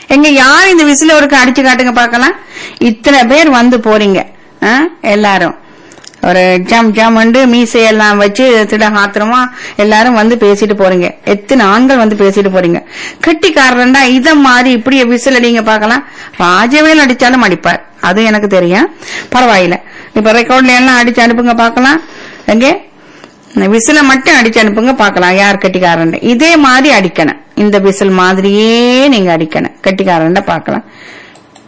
எங்க யார் இந்த விசில ஒருக்கு அடிச்சு காட்டுங்க பார்க்கலாம் இத்தனை பேர் வந்து போறீங்க ஆ? எல்லாரும் ஒரு ஜம் ஜம்ண்டு மீசையெல்லாம் வச்சு திட ஆத்திரமா எல்லாரும் வந்து பேசிட்டு போறீங்க எத்தனை ஆண்கள் வந்து பேசிட்டு போறீங்க கட்டிக்காரன்டா இத மாதிரி இப்படி விசில் அடிங்க பார்க்கலாம் ராஜவேல் அடிச்சாலும் அடிப்பார் அது எனக்கு தெரியும் பரவாயில்ல இப்ப ரெக்கார்ட்ல எல்லாம் அடிச்சு அனுப்புங்க பார்க்கலாம் எங்கே இந்த விசில மட்டும் அடிச்சு அனுப்புங்க பார்க்கலாம் யார் கட்டிக்காரன் இதே மாதிரி அடிக்கணும் இந்த விசில் மாதிரியே நீங்க அடிக்கணும் கட்டிக்காரன் பார்க்கலாம்